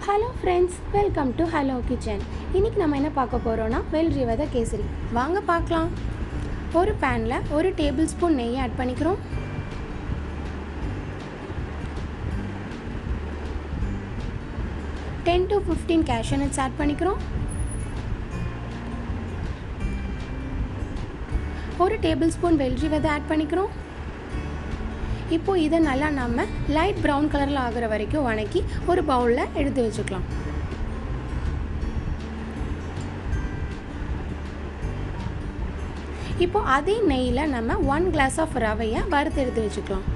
hello friends welcome to hello kitchen இன்றைக்கி நம்ம என்ன பார்க்க போகிறோன்னா வெள்ளரி வித கேசரி வாங்க பார்க்கலாம் ஒரு பேனில் ஒரு டேபிள் ஸ்பூன் நெய் ஆட் பண்ணிக்கிறோம் ten to fifteen cashew nuts add பண்ணிக்கிறோம் ஒரு டேபிள் ஸ்பூன் வெள்ளரி விதை ஆட் பண்ணிக்கிறோம் இப்போது இதை நல்லா நம்ம லைட் ப்ரௌன் கலரில் ஆகிற வரைக்கும் வணக்கி ஒரு பவுலில் எடுத்து வச்சுக்கலாம் இப்போ அதே நெய்யில் நம்ம ஒன் கிளாஸ் ஆஃப் ரவையை வறுத்து எடுத்து வச்சுக்கலாம்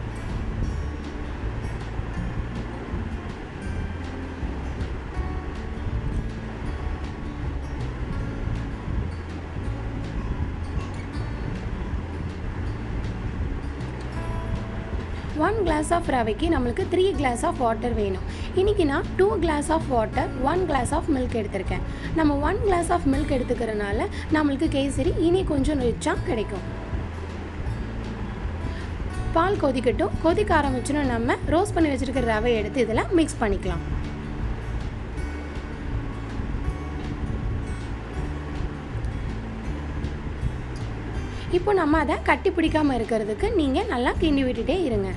ஒன் கிளாஸ் ஆஃப் ரவைக்கு நம்மளுக்கு த்ரீ கிளாஸ் ஆஃப் வாட்டர் வேணும் இன்றைக்கி நான் two glass of water one glass of milk எடுத்திருக்கேன் நம்ம ஒன் கிளாஸ் ஆஃப் மில்க் எடுத்துக்கிறனால நம்மளுக்கு கேசரி இனி கொஞ்சம் ரிச்சாக கிடைக்கும் பால் கொதிக்கட்டும் கொதிக்க ஆரம்பிச்சோன்னா நம்ம ரோஸ்ட் பண்ணி வச்சுருக்கிற ரவை எடுத்து இதில் மிக்ஸ் பண்ணிக்கலாம் இப்போ நம்ம அதை கட்டி பிடிக்காமல் இருக்கிறதுக்கு நீங்கள் நல்லா கிண்டி விட்டுட்டே இருங்க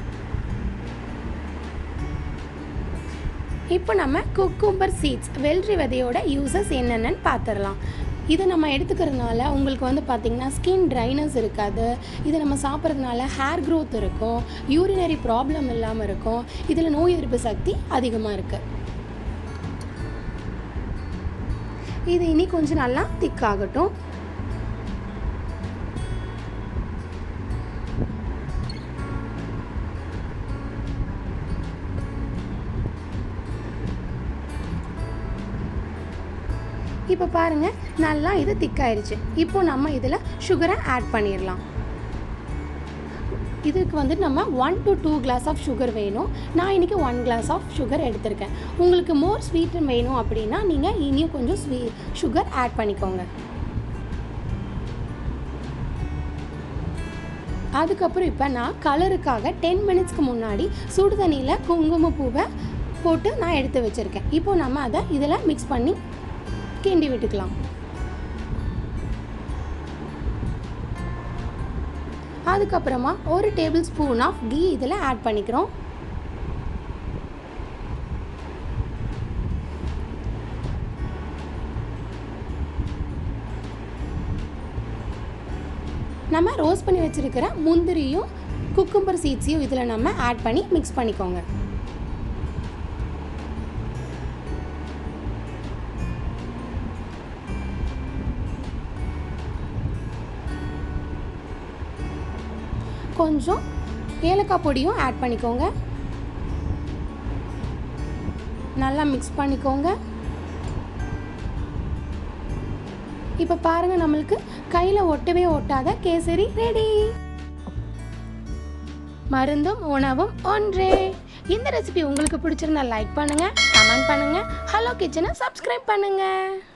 இப்போ நம்ம குக்கும்பர் சீட்ஸ் வெள்ளரி விதையோட யூசஸ் என்னென்னு பார்த்துடலாம் இதை நம்ம எடுத்துக்கிறதுனால உங்களுக்கு வந்து பார்த்திங்கன்னா ஸ்கின் ட்ரைனஸ் இருக்காது இதை நம்ம சாப்பிட்றதுனால ஹேர் க்ரோத் இருக்கும் யூரினரி ப்ராப்ளம் இல்லாமல் இருக்கும் இதில் நோய் எதிர்ப்பு சக்தி அதிகமாக இருக்குது இது இனி கொஞ்சம் நல்லா திக்காகட்டும் இப்போ பாருங்கள் நல்லா இது திக்காயிருச்சு இப்போ நம்ம இதில் சுகரை ஆட் பண்ணிடலாம் இதுக்கு வந்து நம்ம one to two glass of sugar வேணும் நான் இன்றைக்கி ஒன் கிளாஸ் ஆஃப் சுகர் எடுத்திருக்கேன் உங்களுக்கு மோர் ஸ்வீட் வேணும் அப்படின்னா நீங்கள் இனியும் கொஞ்சம் ஸ்வீ சுகர் ஆட் பண்ணிக்கோங்க அதுக்கப்புறம் இப்போ நான் கலருக்காக டென் மினிட்ஸ்க்கு முன்னாடி சுடு தண்ணியில் குங்குமப்பூவை போட்டு நான் எடுத்து வச்சுருக்கேன் இப்போ நம்ம அதை இதில் மிக்ஸ் பண்ணி கிண்டி விட்டுக்கலாம் அதுக்கப்புறமா ஒரு டேபிள் ஸ்பூன் ஆஃப் கீ இதில் ஆட் பண்ணிக்கிறோம் நம்ம ரோஸ்ட் பண்ணி வச்சுருக்கிற முந்திரியும் குக்கும்பர் சீட்ஸையும் இதில் நம்ம ஆட் பண்ணி மிக்ஸ் பண்ணிக்கோங்க கொஞ்சம் ஏலக்காய் பொடியும் ஆட் பண்ணிக்கோங்க நல்லா மிக்ஸ் பண்ணிக்கோங்க இப்போ பாருங்கள் நம்மளுக்கு கையில் ஒட்டவே ஒட்டாத கேசரி ரெடி மருந்தும் உணவும் ஒன்றே இந்த ரெசிபி உங்களுக்கு பிடிச்சிருந்தா லைக் பண்ணுங்கள் கமெண்ட் பண்ணுங்கள் ஹலோ கிச்சனை சப்ஸ்கிரைப் பண்ணுங்கள்